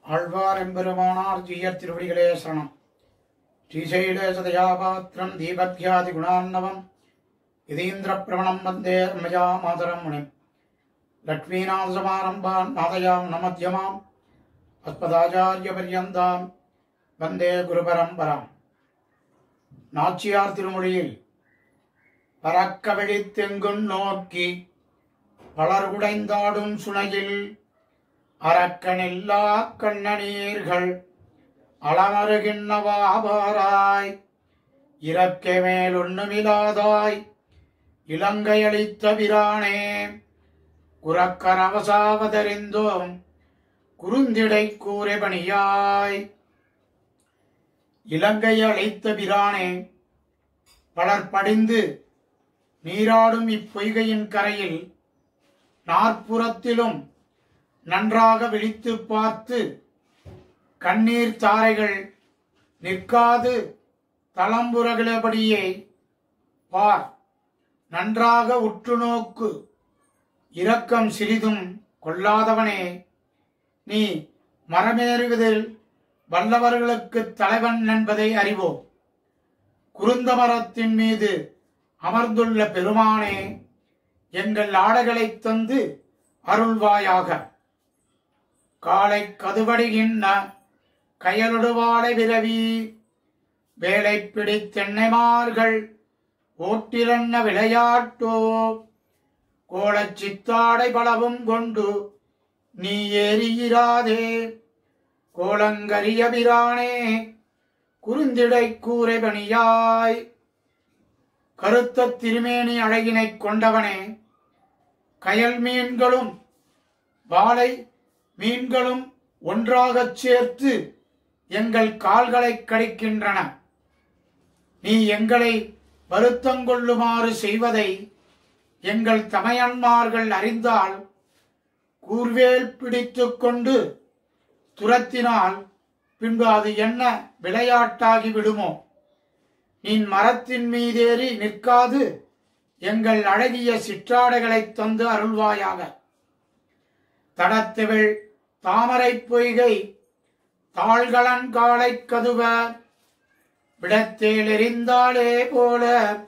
ஆழ்வார் எம்பெருமானார் ஜீய திருவடிகளே சரணம் ஸ்ரீசைலேசதயாபாத்திரம் தீபத்யாதி குணான்னவம் இதீந்திர பிரவணம் வந்தே ரமயா மாதரம் முனிம் லக்ஷ்மீநாதசமாரம்பான் நாதயாம் நமத்யமாம் அஸ்மதாச்சாரிய பரியந்தாம் வந்தே குருபரம்பராம் நாச்சியார் திருமொழியில் பறக்க வெடித்தெங்குன் நோக்கி பலர்குடைந்தாடும் சுனையில் அரக்கனில்லா கண்ணநீர்கள் அளமருகின்னவாபாராய் இறக்கை மேல் ஒண்ணுமிலாதாய் இலங்கை அளித்த பிரானே குரக்கரவசாவதறிந்தோம் குறுந்திடை கூரைபணியாய் இலங்கை அழைத்த பிரானே பலர் படிந்து நீராடும் இப்பொய்கையின் கரையில் நாற்புறத்திலும் நன்றாக விழித்து பார்த்து கண்ணீர் தாரைகள் நிற்காது தளம்புரகளபடியே பார் நன்றாக உற்று நோக்கு இரக்கம் சிறிதும் கொள்ளாதவனே நீ மரமேறுவதில் வல்லவர்களுக்கு தலைவன் என்பதை அறிவோம் குருந்த மரத்தின் மீது அமர்ந்துள்ள பெருமானே எங்கள் ஆடைகளைத் தந்து அருள்வாயாக காலை கதுவடுகின்ற கயலுடுவாளை விரவி வேலை பிடித்தெண்ணைமார்கள் ஓட்டிலன்ன விளையாட்டோ கோலச் சித்தாடை பலவும் கொண்டு நீ ஏறியிராதே கோலங்கரிய பிரானே குறுந்திடை கூரை பணியாய் கருத்த திருமேனி அழகினைக் கொண்டவனே கயல் மீன்களும் வாளை மீன்களும் ஒன்றாகச் சேர்த்து எங்கள் கால்களை கடிக்கின்றன நீ எங்களை வருத்தங்கொள்ளுமாறு செய்வதை எங்கள் தமையன்மார்கள் அறிந்தால் கூர்வேல் பிடித்துக் கொண்டு துரத்தினால் பின்பு அது என்ன விளையாட்டாகி விடுமோ நீ மரத்தின் மீதேறி நிற்காது எங்கள் அழகிய சிற்றாடைகளைத் தந்து அருள்வாயாக தடத்திவிழ் தாமரை பொய்கை தாழ்களன் காலை கதுவ விடத்தேல் எரிந்தாலே போல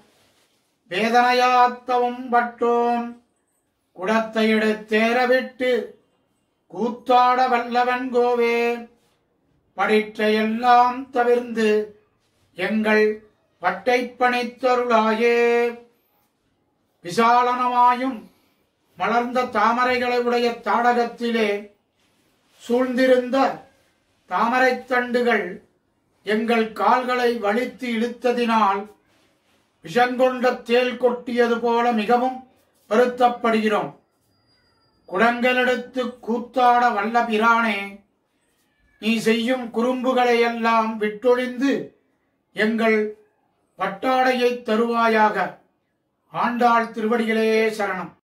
வேதனையாத்தவும் பட்டோம் குடத்தை எடுத்தேற விட்டு கூத்தாட வல்லவன் கோவே படிற்றையெல்லாம் தவிர்ந்து எங்கள் பட்டை பணித்தருளாயே விசாலனமாயும் மலர்ந்த தாமரைகளை உடைய தாடகத்திலே சூழ்ந்திருந்த தாமரைத் தண்டுகள் எங்கள் கால்களை வலித்து இழுத்ததினால் விஷங்கொண்ட தேல் கொட்டியது போல மிகவும் வருத்தப்படுகிறோம் குடங்களெடுத்து கூத்தாட வல்ல பிரானே நீ செய்யும் குறும்புகளை எல்லாம் விட்டொழிந்து எங்கள் பட்டாடையை தருவாயாக ஆண்டாள் திருவடிகளே சரணம்